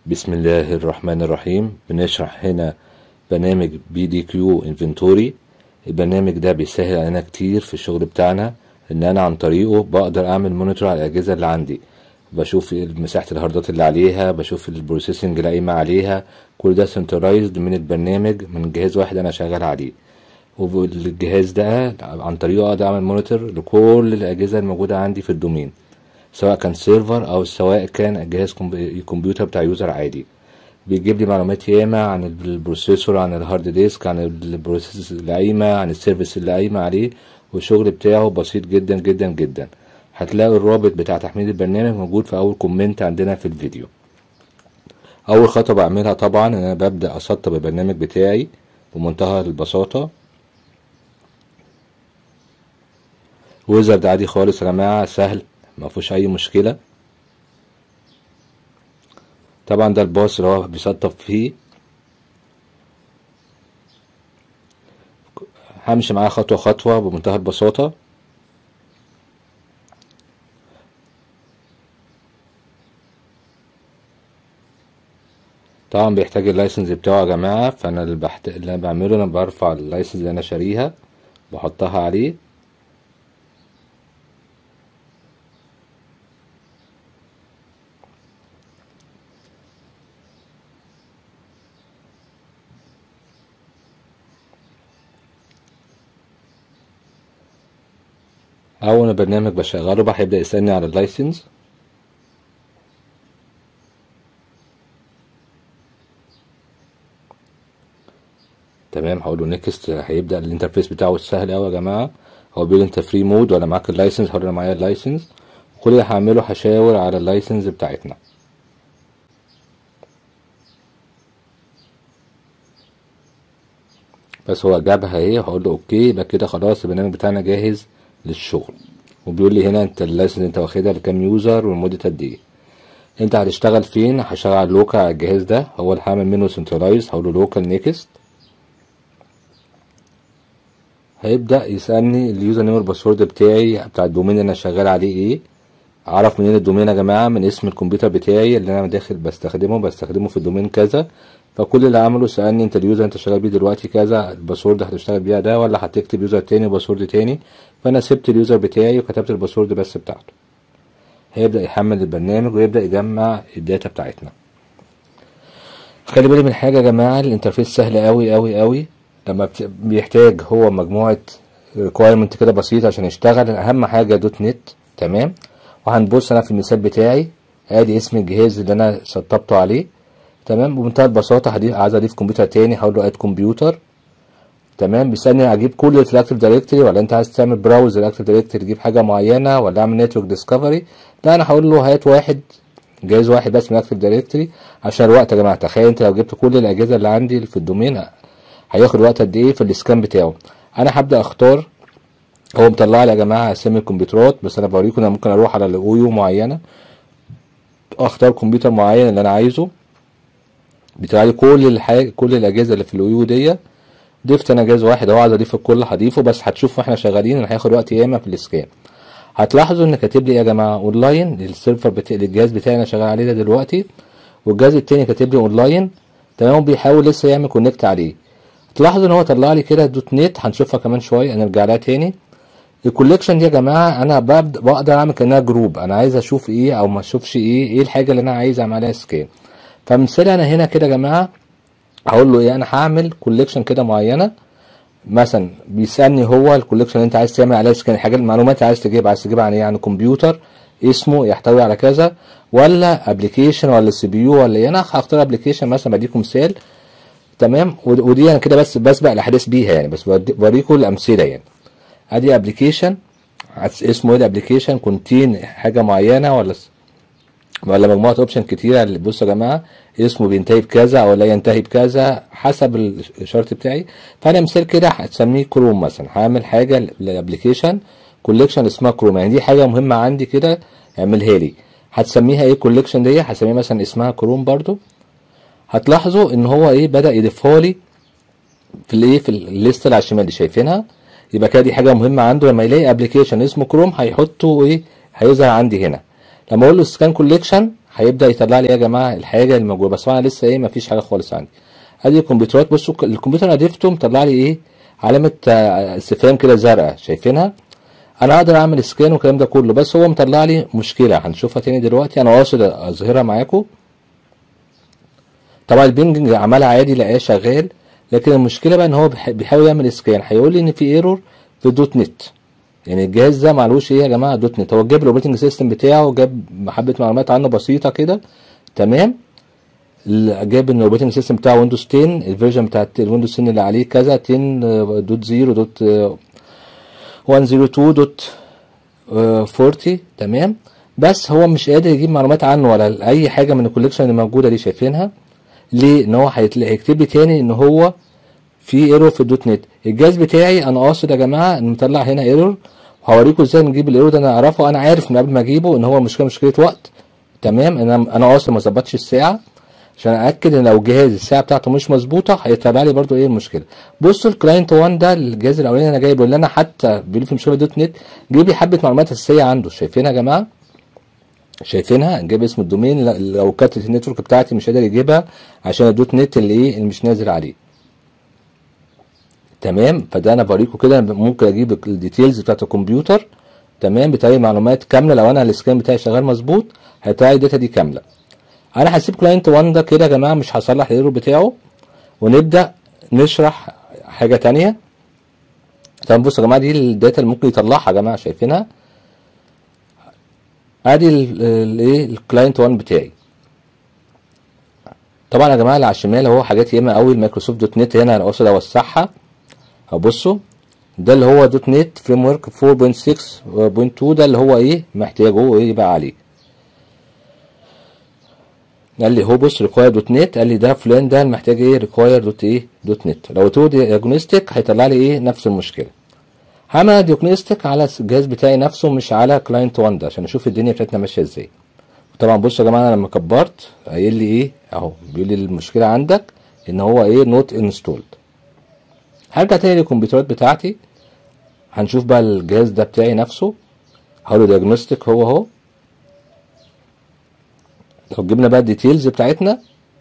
بسم الله الرحمن الرحيم بنشرح هنا برنامج بي دي كيو انفنتوري البرنامج ده بيسهل علينا كتير في الشغل بتاعنا ان انا عن طريقه بقدر اعمل مونيتور على الاجهزه اللي عندي بشوف مساحه الهاردات اللي عليها بشوف البروسيسنج اللي قايمه عليها كل ده سنترايزد من البرنامج من جهاز واحد انا شغال عليه والجهاز ده عن طريقه اقدر اعمل مونيتور لكل الاجهزه الموجوده عندي في الدومين سواء كان سيرفر او سواء كان جهاز كمبيوتر بتاع يوزر عادي بيجيب لي معلومات ياما عن البروسيسور عن الهارد ديسك عن البروسيس اللي قايمه عن السيرفيس اللي قايمه عليه والشغل بتاعه بسيط جدا جدا جدا هتلاقوا الرابط بتاع تحميل البرنامج موجود في اول كومنت عندنا في الفيديو اول خطوه بعملها طبعا ان انا ببدا اسطب البرنامج بتاعي بمنتهى البساطه ويزرد عادي خالص يا جماعه سهل ما فيهوش اي مشكله طبعا ده الباص اللي هو بيسطب فيه همشي معاه خطوه خطوه بمنتهى البساطه طبعا بيحتاج اللايسنس بتاعه يا جماعه فانا اللي, بحت... اللي انا بعمله انا برفع اللايسنس اللي انا شاريها بحطها عليه اول ما برنامج بشغله بقى هيبدا يسالني على اللايسنس تمام هقول له نيكست هيبدا الانترفيس بتاعه سهل قوي يا جماعه هو بيقول انت فري مود ولا معاك اللايسنس هقول انا معايا اللايسنس كل اللي هعمله هشاور على اللايسنس بتاعتنا بس هو جابها اهي هقول له اوكي يبقى كده خلاص البرنامج بتاعنا جاهز للشغل وبيقول لي هنا انت اللايسنس انت واخدها لكام يوزر والمدة قد ايه انت هتشتغل فين هشتغل على اللوكال على الجهاز ده هو اللي هعمل منه سنترلايز هقول له لوكال نيكست هيبدا يسالني اليوزر نيم والباسورد بتاعي بتاع الدومين اللي انا شغال عليه ايه اعرف منين الدومين يا جماعه من اسم الكمبيوتر بتاعي اللي انا داخل بستخدمه بستخدمه في الدومين كذا فكل اللي عمله سالني انت اليوزر انت شغال بيه دلوقتي كذا الباسورد هتشتغل بيها ده ولا هتكتب يوزر تاني وباسورد تاني فانا سبت اليوزر بتاعي وكتبت الباسورد بس بتاعته هيبدا يحمل البرنامج ويبدا يجمع الداتا بتاعتنا خلي بالي من حاجه يا جماعه الانترفيس سهل قوي قوي قوي لما بيحتاج هو مجموعه ريكوايرمنت كده بسيطه عشان يشتغل اهم حاجه دوت نت تمام وهنبص انا في المثال بتاعي ادي اسم الجهاز اللي انا سطبته عليه تمام بمنتهى البساطه هضيف عايز اضيف كمبيوتر تاني هقول له اد كمبيوتر تمام بيسالني اجيب كل اللي في الاكتيف دايركتوري ولا انت عايز تعمل براوز الاكتيف دايركتوري تجيب حاجه معينه ولا اعمل نتورك ديسكفري لا انا هقول له هات واحد جهاز واحد بس من الاكتيف دايركتوري عشان الوقت يا جماعه تخيل انت لو جبت كل الاجهزه اللي عندي في الدومين هياخد وقت قد ايه في الاسكان بتاعه انا هبدا اختار هو مطلع لي يا جماعه اسامي الكمبيوترات بس انا بوريكم انا ممكن اروح على الاويو معينه اختار كمبيوتر معين اللي انا عايزه بيطلع لي كل الحاجه كل الاجهزه اللي في الاويو دي ضفت انا جهاز واحد اهو عايز اضيف الكل هضيفه بس هتشوف واحنا شغالين ان هياخد وقت ياما في الاسكان هتلاحظوا ان كاتب لي يا جماعه اونلاين السيرفر بتاع الجهاز بتاعي انا شغال عليه ده دلوقتي والجهاز التاني كاتب لي اونلاين تمام بيحاول لسه يعمل كونكت عليه تلاحظوا ان هو طلع لي كده دوت نت هنشوفها كمان شويه نرجع لها تاني الكوليكشن دي يا جماعه انا ببدا بقدر اعمل كانها جروب انا عايز اشوف ايه او ما اشوفش ايه ايه الحاجه اللي انا عايز اعمل عليها سكان فمثال انا هنا كده يا جماعه هقول له ايه انا هعمل كوليكشن كده معينه مثلا بيسالني هو الكوليكشن اللي انت عايز تعمل عليها سكان الحاجات المعلومات اللي عايز تجيبها عايز تجيبها عن ايه عن كمبيوتر اسمه يحتوي على كذا ولا ابلكيشن ولا سي بي يو ولا ايه انا هختار ابلكيشن مثلا بديكم مثال تمام ودي انا كده بس بسبق الاحداث بيها يعني بس بوريكم الامثله يعني ادي ابلكيشن اسمه ايه الابلكيشن كونتين حاجه معينه ولا ولا مجموعه اوبشن كتيره اللي بصوا يا جماعه اسمه بينتهي بكذا او لا ينتهي بكذا حسب الشرط بتاعي فانا مثال كده هتسميه كروم مثلا هعمل حاجه للابلكيشن كوليكشن اسمها كروم يعني دي حاجه مهمه عندي كده اعملها لي هتسميها ايه كوليكشن دي هسميها مثلا اسمها كروم برضو هتلاحظوا ان هو ايه بدا يضيفها لي في الايه في الليست اللي على الشمال دي شايفينها يبقى كده دي حاجه مهمه عنده لما يلاقي ابلكيشن اسمه كروم هيحطه ايه هيظهر عندي هنا لما اقول له سكان كوليكشن هيبدا يطلع لي يا جماعه الحاجه الموجوده بس انا لسه ايه مفيش حاجه خالص عندي ادي الكمبيوترات بصوا الكمبيوتر انا ضفته مطلع لي ايه علامه آه، استفهام كده زرقاء شايفينها انا اقدر اعمل سكان والكلام ده كله بس هو مطلع لي مشكله هنشوفها تاني دلوقتي انا قاصد اظهرها معاكم طبعا البنج عملها عادي لقاه شغال لكن المشكله بقى ان هو بيح- بيحاول يعمل سكان هيقول لي ان في ايرور في الدوت نت يعني الجهاز ده معلوش ايه يا جماعه دوت نت هو جاب الاوبريتنج سيستم بتاعه جاب حبه معلومات عنه بسيطه كده تمام ال- جاب ان الاوبريتنج سيستم بتاعه ويندوز 10 الفيرجن بتاعت الويندوز 10 اللي عليه كذا 10 دوت 0 دوت 102 دوت 40 تمام بس هو مش قادر يجيب معلومات عنه ولا اي حاجه من الكوليكشن اللي موجوده دي شايفينها ليه ان هو هيتل- هيكتب لي تاني ان هو في ايرور في الدوت نت الجهاز بتاعي انا قاصد يا جماعه ان مطلع هنا ايرور وهوريكم ازاي نجيب الايرور ده انا اعرفه انا عارف من قبل ما اجيبه ان هو مشكله مشكله وقت تمام انا انا قاصد ما ظبطش الساعه عشان اتاكد ان لو جهاز الساعه بتاعته مش مظبوطه هيطلع لي برده ايه المشكله بصوا الكلاينت 1 ده الجهاز الاولاني انا جايبه اللي انا حتى بيقول في مشكله دوت نت جيب لي حبه معلومات اساسيه عنده شايفينها يا جماعه شايفينها جايب اسم الدومين ل- لو كانت النتورك بتاعتي مش قادر يجيبها عشان الدوت نت اللي ايه اللي مش نازل عليه تمام فده انا بوريكم كده أنا ممكن اجيب الديتيلز بتاعت الكمبيوتر تمام بتاعي معلومات كامله لو انا السكان بتاعي شغال مظبوط هيطلع لي الداتا دي كامله انا هسيب كلاينت 1 ده كده يا جماعه مش هصلح الايرور بتاعه ونبدا نشرح حاجه تانية طب بصوا يا جماعه دي الداتا اللي ممكن يطلعها يا جماعه شايفينها ادي الايه الكلاينت 1 بتاعي طبعا يا جماعه اللي على الشمال اهو حاجات ياما قوي المايكروسوفت دوت نت هنا انا قاصد اوسعها هبصوا ده اللي هو دوت نت فريم ورك 4.6.2 ده اللي هو ايه محتاجه ايه يبقى عليه قال لي هو بص ريكواير دوت نت قال لي ده فلان ده محتاج ايه ريكواير دوت ايه دوت نت لو تو دياجنوستيك هيطلع لي ايه نفس المشكله هعمل دياجنوستيك على الجهاز بتاعي نفسه مش على كلاينت 1 ده عشان اشوف الدنيا بتاعتنا ماشيه ازاي طبعا بصوا يا جماعه انا لما كبرت قايل لي ايه اهو بيقول لي المشكله عندك ان هو ايه نوت انستولد هرجع تاني للكمبيوترات بتاعتي هنشوف بقى الجهاز ده بتاعي نفسه هقول دياجنوستيك هو اهو لو جبنا بقى الديتيلز بتاعتنا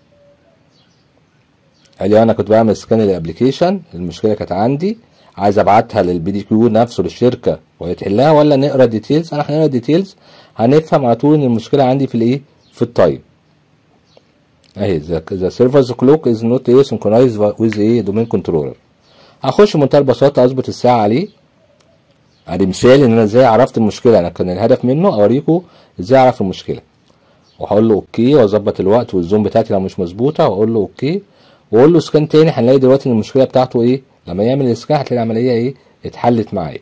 قال لي انا كنت بعمل سكان للابلكيشن المشكله كانت عندي عايز ابعتها للبي دي كيو نفسه للشركه وهي تحلها ولا نقرا الديتيلز انا هنقرا الديتيلز هنفهم على طول ان المشكله عندي في الايه في التايم اهي ذا سيرفرز كلوك از نوت ايه سنكرونايز ويز ايه دومين كنترولر هخش بمنتهى البساطه اظبط الساعه عليه ادي مثال ان انا ازاي عرفت المشكله انا كان الهدف منه اوريكم ازاي اعرف المشكله وهقول له اوكي واظبط الوقت والزوم بتاعتي لو مش مظبوطه واقول له اوكي واقول له سكان تاني هنلاقي دلوقتي ان المشكله بتاعته ايه لما يعمل السكان هتلاقي العمليه ايه اتحلت معايا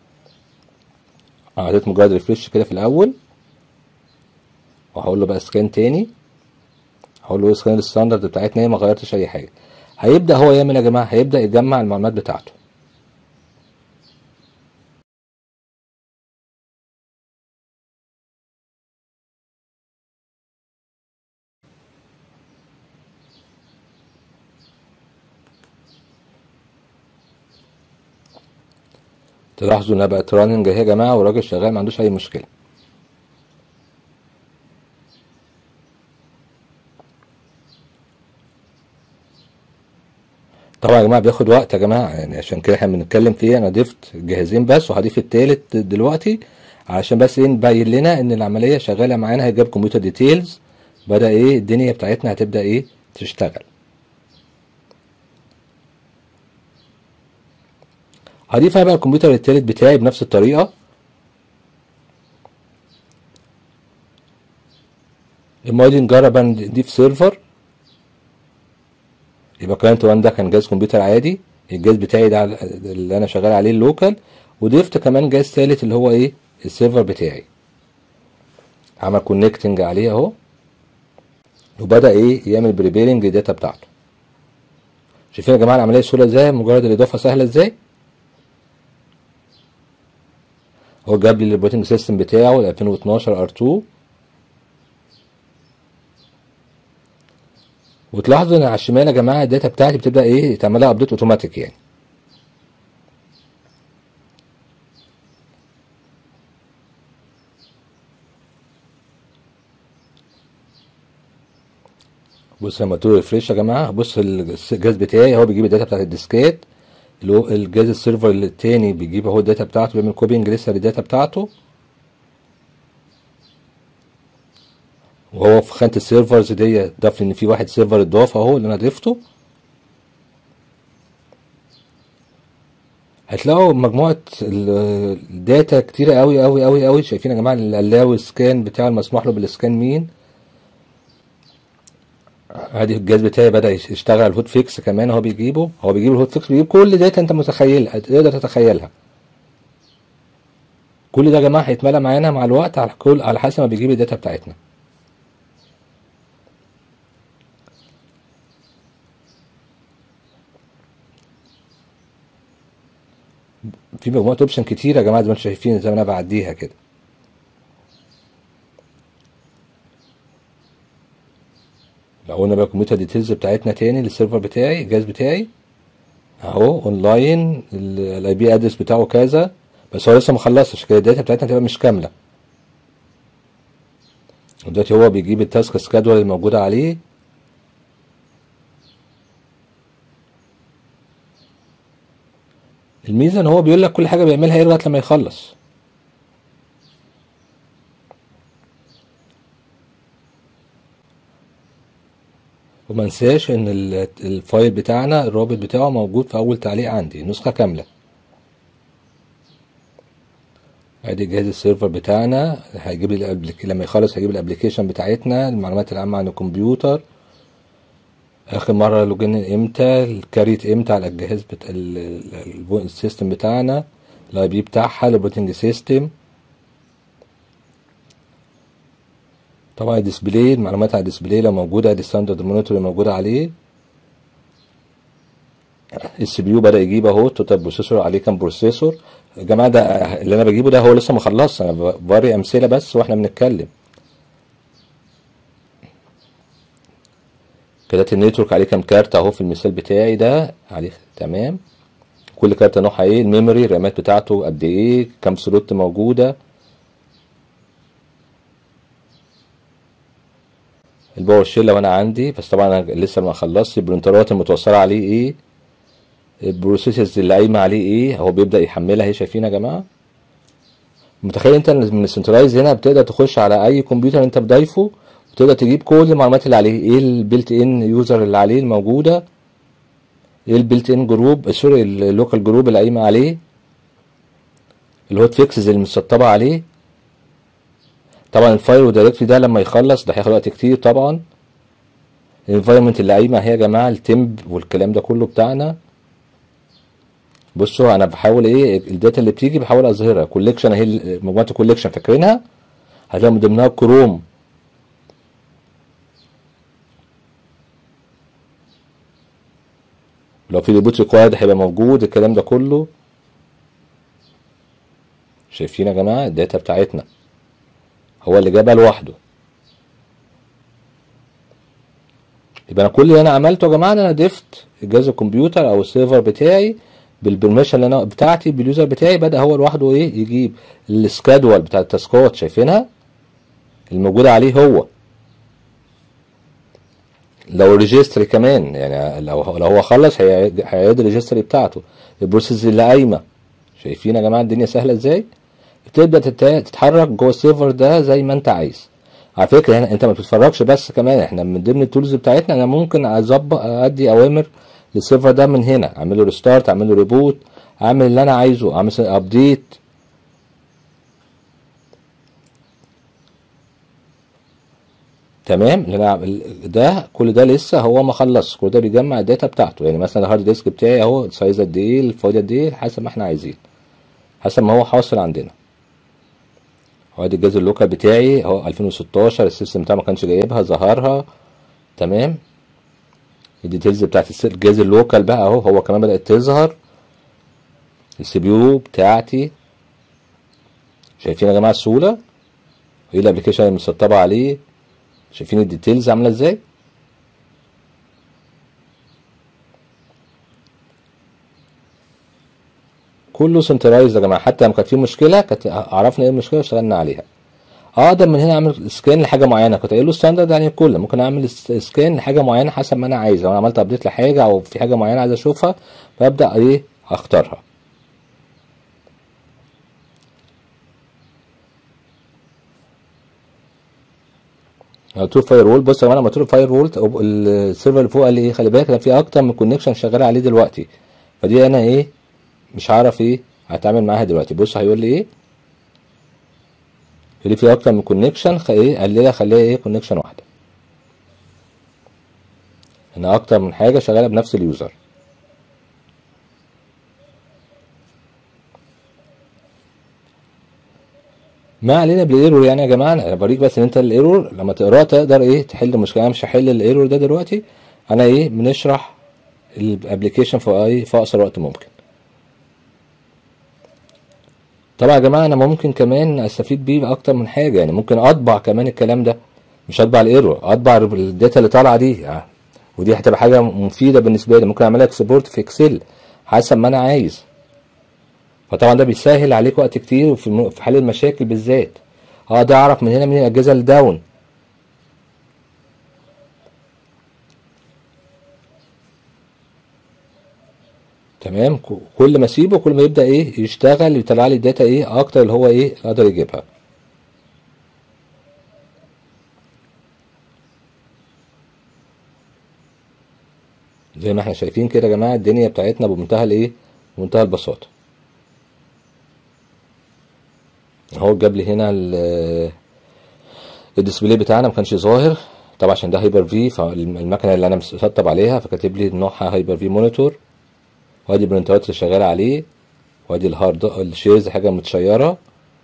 عملت مجرد ريفريش كده في الاول وهقول له بقى سكان تاني هقول له سكان الستاندرد بتاعتنا ايه ما غيرتش اي حاجه هيبدا هو يعمل يا جماعه هيبدا يجمع المعلومات بتاعته تلاحظوا انها بقت راننج اهي يا جماعه والراجل شغال ما عندوش اي مشكله طبعا يا جماعه بياخد وقت يا جماعه يعني عشان كده احنا بنتكلم فيه انا ضفت جهازين بس وهضيف التالت دلوقتي علشان بس ايه نبين لنا ان العمليه شغاله معانا هيجاب كمبيوتر ديتيلز بدا ايه الدنيا بتاعتنا هتبدا ايه تشتغل هضيف انا بقى الكمبيوتر التالت بتاعي بنفس الطريقه المره دي نجرب نضيف سيرفر يبقى كلاينت 1 ده كان جهاز كمبيوتر عادي الجهاز بتاعي ده اللي انا شغال عليه اللوكال وضفت كمان جهاز تالت اللي هو ايه السيرفر بتاعي عمل كونكتنج عليه اهو وبدا ايه يعمل بريبيرنج الداتا بتاعته شايفين يا جماعه العمليه سهوله ازاي مجرد الاضافه سهله ازاي هو جاب لي الاوبريتنج سيستم بتاعه ال 2012 ار 2 وتلاحظوا ان على الشمال يا جماعه الداتا بتاعتي بتبدا ايه تعملها ابديت اوتوماتيك يعني بص لما تقول ريفريش يا جماعه بص الجهاز بتاعي هو بيجيب الداتا بتاعت الديسكات اللي هو الجهاز السيرفر التاني بيجيب هو الداتا بتاعته بيعمل كوبينج لسه للداتا بتاعته وهو في خانة السيرفرز دي ضاف لي ان في واحد سيرفر اتضاف اهو اللي انا ضفته هتلاقوا مجموعة ال- الداتا كتيرة قوي قوي قوي قوي شايفين يا جماعة اللاوي سكان بتاع المسموح له بالسكان مين ادي الجهاز بتاعي بدأ يش- يشتغل الهوت فيكس كمان هو بيجيبه هو بيجيب الهوت فيكس بيجيب كل داتا انت متخيلها تقدر تتخيلها كل ده يا جماعة هيتملى معانا مع الوقت على كل على حسب ما بيجيب الداتا بتاعتنا في مجموعة اوبشن كتير يا جماعة زي ما انتم شايفين زي ما انا بعديها كده لو قلنا بقى الكمبيوتر ديتيلز بتاعتنا تاني للسيرفر بتاعي الجهاز بتاعي اهو اونلاين الاي بي ادرس بتاعه كذا بس هو لسه ما خلصش عشان كده الداتا بتاعتنا تبقى مش كاملة ودلوقتي هو بيجيب التاسك سكادول الموجودة عليه الميزة ان هو بيقول لك كل حاجة بيعملها ايه لغاية لما يخلص وما انساش ان ال- الفايل بتاعنا الرابط بتاعه موجود في اول تعليق عندي نسخة كاملة ادي جهاز السيرفر بتاعنا هيجيب لي الأبليك- لما يخلص هيجيب الابليكيشن بتاعتنا المعلومات العامة عن الكمبيوتر اخر مرة لوجين امتى الكاريت امتى على الجهاز بتاع ال- ال- ال- السيستم بتاعنا الاي بي بتاعها البوتنج سيستم طبعا الديسبلاي المعلومات على الديسبلاي لو موجودة ادي ستاندرد مونيتور اللي موجودة عليه السي بي يو بدأ يجيب اهو توتال بروسيسور عليه كام بروسيسور يا جماعة ده اللي انا بجيبه ده هو لسه ما خلصش انا ب- بوري امثلة بس واحنا بنتكلم كارت النتورك عليه كام كارت اهو في المثال بتاعي ده عليه تمام كل كارت نوعها ايه الميموري الرامات بتاعته قد ايه كام سلوت موجودة الباور شيل لو انا عندي بس طبعا انا لسه ما خلصت البرنترات المتوصلة عليه ايه البروسيسز اللي قايمة عليه ايه هو بيبدأ يحملها اهي شايفين يا جماعة متخيل انت إن من السنترلايز هنا بتقدر تخش على اي كمبيوتر انت مضايفه وتقدر تجيب كل المعلومات اللي عليه ايه البيلت ان يوزر اللي عليه الموجودة ايه البيلت ان جروب سوري اللوكال جروب اللي قايمة عليه الهوت فيكسز اللي متسطبة عليه طبعا الفايل ودايركتري ده لما يخلص ده هياخد وقت كتير طبعا الانفايرمنت اللي قايمة اهي يا جماعة التمب والكلام ده كله بتاعنا بصوا انا بحاول ايه الداتا اللي بتيجي بحاول اظهرها كوليكشن اهي ال- مجموعه الكوليكشن فاكرينها هتلاقي من ضمنها كروم لو في ريبوت ريكوايرد هيبقى موجود الكلام ده كله شايفين يا جماعه الداتا بتاعتنا هو اللي جابها لوحده يبقى انا كل اللي انا عملته يا جماعه ان انا ضفت جهاز الكمبيوتر او السيرفر بتاعي بالبرميشن اللي انا بتاعتي باليوزر بتاعي بدا هو لوحده ايه يجيب السكادول بتاع التاسكات شايفينها الموجوده عليه هو لو الريجستري كمان يعني لو لو هو خلص هيعيد هيعيد الريجستري بتاعته البروسيس اللي قايمه شايفين يا جماعه الدنيا سهله ازاي تبدا تت- تتحرك جوه السيرفر ده زي ما انت عايز على فكره هنا انت ما بتتفرجش بس كمان احنا من ضمن التولز بتاعتنا انا ممكن اظبط ادي اوامر للسيرفر ده من هنا اعمل له ريستارت اعمل له ريبوت اعمل اللي انا عايزه اعمل ابديت تمام اللي انا عامل- ده كل ده لسه هو ما خلص كل ده بيجمع الداتا بتاعته يعني مثلا الهارد ديسك بتاعي اهو سايز قد ايه الفايل قد ايه حسب ما احنا عايزين حسب ما هو حاصل عندنا هو ادي الجهاز اللوكال بتاعي اهو 2016 السيستم بتاعه ما كانش جايبها ظهرها تمام الديتيلز بتاعت الس- الجهاز اللوكال بقى اهو هو كمان بدأت تظهر السي بي يو بتاعتي شايفين يا جماعه السهوله وايه الابلكيشن اللي متسطبه عليه شايفين الديتيلز عامله ازاي كله سنترايز يا جماعه حتى لما كانت في مشكله كانت عرفنا ايه المشكله واشتغلنا عليها اقدر من هنا اعمل سكان لحاجه معينه كنت قايل له ستاندرد يعني الكل ممكن اعمل سكان لحاجه معينه حسب ما انا عايز لو انا عملت ابديت لحاجه او في حاجه معينه عايز اشوفها فابدا ايه اختارها تو فاير وول بص يا جماعه لما تقول فاير وول السيرفر اللي فوق قال لي ايه خلي بالك انا في اكتر من كونكشن شغال عليه دلوقتي فدي انا ايه مش هعرف ايه هتعامل معاها دلوقتي بص هيقول لي ايه يقول لي في اكتر من كونكشن ايه قال لي خليها ايه كونكشن واحده هنا اكتر من حاجه شغاله بنفس اليوزر ما علينا بالايرور يعني يا جماعه انا بوريك بس ان انت الايرور لما تقراه تقدر ايه تحل المشكله انا مش هحل الايرور ده دلوقتي انا ايه بنشرح الابلكيشن في ايه في اقصر وقت ممكن طبعا يا جماعه انا ممكن كمان استفيد بيه اكتر من حاجه يعني ممكن اطبع كمان الكلام ده مش اطبع الايرور اطبع الداتا اللي طالعه دي يعني ودي هتبقى حاجه مفيده بالنسبه لي ممكن اعملها اكسبورت في اكسل حسب ما انا عايز فطبعا ده بيسهل عليك وقت كتير وفي في حل المشاكل بالذات اقدر اعرف من هنا من الاجهزه الداون تمام كل ما اسيبه كل ما يبدا ايه يشتغل يطلع لي الداتا ايه اكتر اللي هو ايه اقدر يجيبها زي ما احنا شايفين كده يا جماعه الدنيا بتاعتنا بمنتهى الايه بمنتهى البساطه اهو جاب لي هنا الديسبلاي بتاعنا ما كانش ظاهر طبعا عشان ده هايبر في فالمكنه اللي انا مسطب عليها فكاتب لي نوعها هايبر في مونيتور وادي البرنترات اللي شغاله عليه وادي الهارد الشيرز حاجه متشيره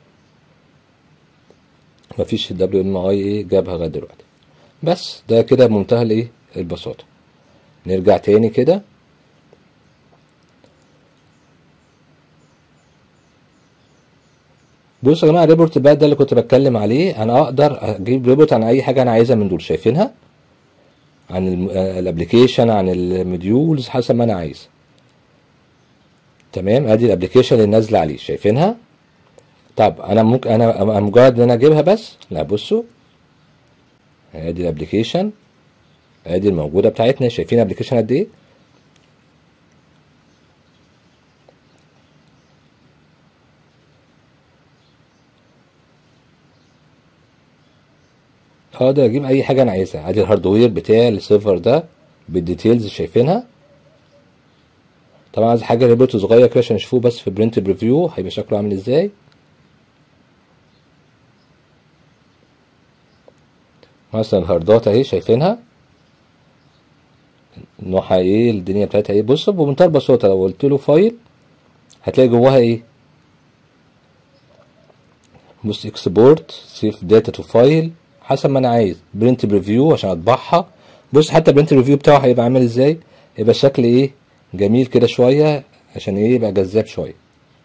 مفيش دبليو ام اي ايه جابها لغايه دلوقتي بس ده كده بمنتهى الايه البساطه نرجع تاني كده بصوا يا جماعه الريبورت بقى ده اللي كنت بتكلم عليه انا اقدر اجيب ريبورت عن اي حاجه انا عايزها من دول شايفينها عن الابلكيشن عن المديولز حسب ما انا عايز تمام ادي الابلكيشن اللي نازله عليه شايفينها طب انا ممكن انا مجرد ان انا اجيبها بس لا بصوا ادي الابلكيشن ادي الموجوده بتاعتنا شايفين ابلكيشن قد ايه اقدر اجيب اي حاجه انا عايزها ادي الهاردوير بتاع السيرفر ده بالديتيلز شايفينها طبعا عايز حاجه ريبورت صغير كده عشان نشوفوه بس في برنت بريفيو هيبقى شكله عامل ازاي مثلا الهاردات اهي شايفينها نوعها ايه الدنيا بتاعتها ايه بص بمنتهى البساطه لو قلت له فايل هتلاقي جواها ايه بص اكسبورت سيف داتا تو فايل حسب ما انا عايز برنت بريفيو عشان اطبعها بص حتى برنت ريفيو بتاعه هيبقى عامل ازاي يبقى شكل ايه جميل كده شويه عشان ايه يبقى جذاب شويه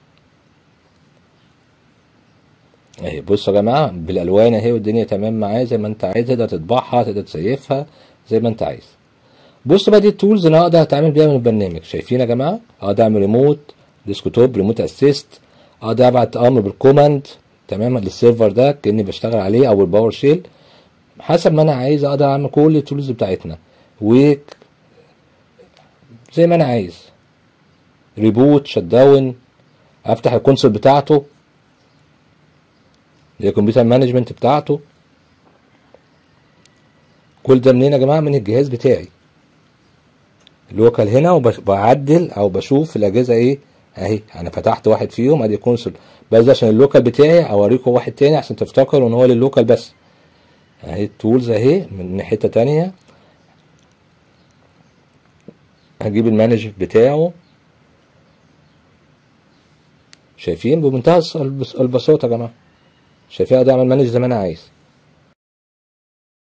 اهي بصوا يا جماعه بالالوان اهي والدنيا تمام معاه زي ما انت عايز تقدر تطبعها تقدر تسيفها زي ما انت عايز بص بقى دي التولز اللي انا اقدر اتعامل بيها من البرنامج شايفين يا جماعه اقدر اعمل ريموت ديسكتوب ريموت اسيست اقدر ابعت امر بالكوماند تمام للسيرفر ده كاني بشتغل عليه او الباور شيل حسب ما انا عايز اقدر اعمل كل التولز بتاعتنا و زي ما انا عايز ريبوت شت داون افتح الكونسول بتاعته اللي هي الكمبيوتر مانجمنت بتاعته كل ده منين يا جماعه من الجهاز بتاعي اللوكال هنا وبعدل او بشوف الاجهزه ايه اهي انا فتحت واحد فيهم ادي كونسول بس عشان اللوكال بتاعي اوريكم واحد تاني عشان تفتكروا ان هو للوكال بس اهي التولز اهي من حته تانية هجيب المانج بتاعه شايفين بمنتهى البساطه يا جماعه شايفين اقدر اعمل مانج زي ما انا عايز